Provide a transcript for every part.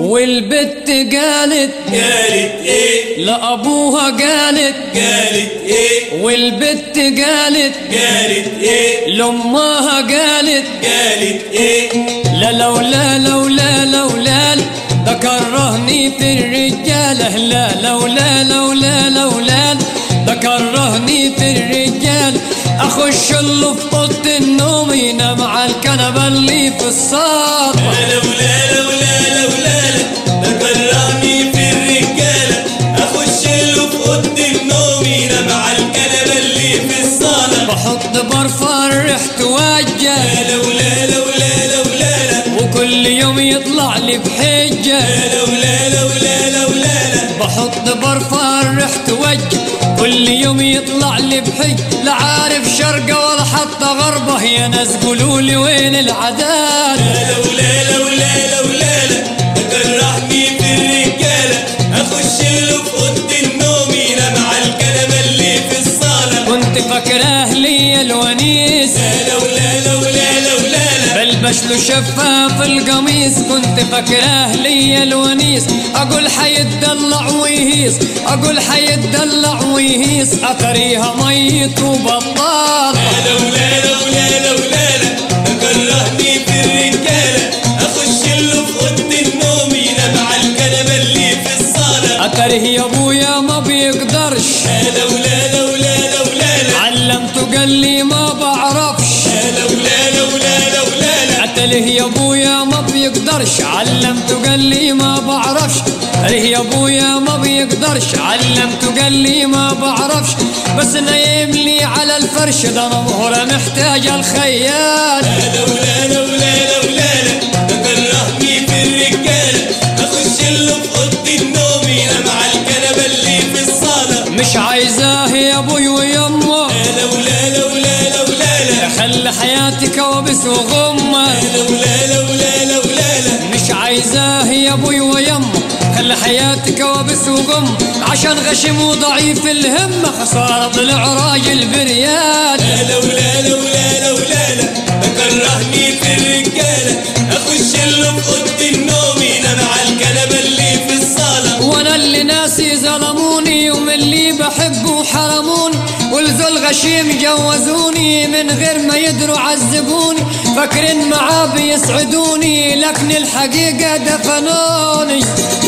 والبت قالت قالت ايه لأبوها قالت قالت ايه والبت قالت قالت ايه لأمها قالت قالت ايه لا لولا لولا لولا ده كرهني في الرجالة لا لولا لولا لولا ده كرهني في الرجال اخش له في اوضه النوم ينام على الكنبه اللي في الصاله لولا لولا لولا ده كرهني في الرجالة اخش له في اوضه النوم ينام على الكنبه اللي في الصاله بحط برفان ريحته وجه لولا لولا لولا وكل يوم يطلع لي بحجه لولا لولا لولا بحط برفان ريحته وجه كل يوم يطلع لي بحج لا عارف شرقه ولا حتى غربه يا ناس قولوا لي وين العداله لولا لولا لولا ده كرهني في الرجالة اخش له في اوضه النوم ينام على الكنبه اللي في الصاله كنت فاكراه لي الونيس لولا لولا لولا بلبش له شفاف القميص كنت فاكراه لي الونيس اقول حيتدلع ويهيص اقول حيتدلع ويهيص اتريها ميت وبطال لولا لولا لولا ده كرهني في الرجالة اخش له في اوضه النوم ينام على الكنبه اللي في الصاله اتريه يا ابويا ما بيقدرش لولا لولا لولا علمته قال لي ما بعرفش لولا لولا لولا اتله يا ابويا ما بيقدرش علمته قال لي ما بعرفش عليه يا ابويا ما بيقدرش علمته قال لي ما بعرفش بس نايم لي على الفرش ده انا مهرة محتاج الخيال لولا لولا لولا ده كرهني في الرجالة اخش له في اوضه النوم ينام على الكنبه اللي في الصاله مش عايزاه يا ابوي ويمه لولا لولا لولا خلي حياتي كوابيس وغمه لولا لولا لولا مش عايزاه يا ابوي ويمه خلي حياتي كوابيس وغم عشان غشيم وضعيف الهمة خسارة طلع راجل بريال لولا لولا لولا ده كرهني في الرجالة اخش له في اوضه النوم ينام على الكنبه اللي في الصاله وانا اللي ناسي ظلموني ومن اللي بحبه حرموني والذل غشيم جوزوني من غير ما يدروا عذبوني فاكرين معاه بيسعدوني لكن الحقيقة دفنوني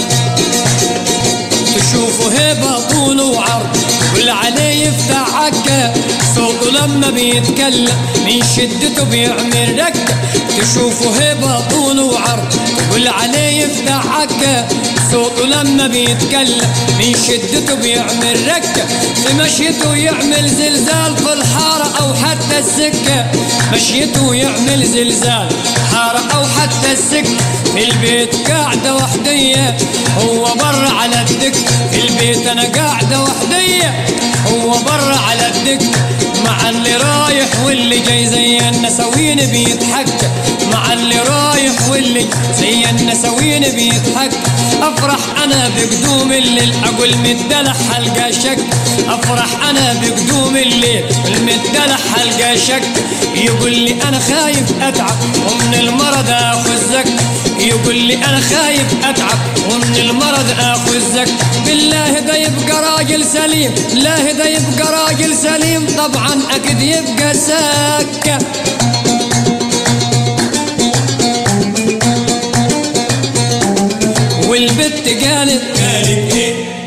تشوفوا هبة طول وعرض واللي عليه يفتح عكة صوته لما بيتكلم من شدته بيعمل ركة تشوفوا هبة طول وعرض واللي عليه يفتح عكة صوته لما بيتكلم من شدته بيعمل ركة في مشيته يعمل زلزال في الحارة أو حتى السكة مشيته يعمل زلزال حارة أو حتى السكة في البيت قاعدة وحدية هو برا على الدك في البيت أنا قاعدة وحدية هو برا على الدك مع اللي رايح واللي جاي زي النسوين بيتحكى مع اللي رايح واللي زي النسوين بيتحكى افرح انا بقدوم الليل اقول مدلح حلقة شك افرح انا بقدوم الليل المدلح حلقة شك يقول لي انا خايف اتعب ومن المرض اخذ زك يقول لي انا خايف اتعب ومن المرض اخذ زك بالله ده يبقى راجل سليم لا ده يبقى راجل سليم طبعا اكيد يبقى سكه والبت قالت قالت ايه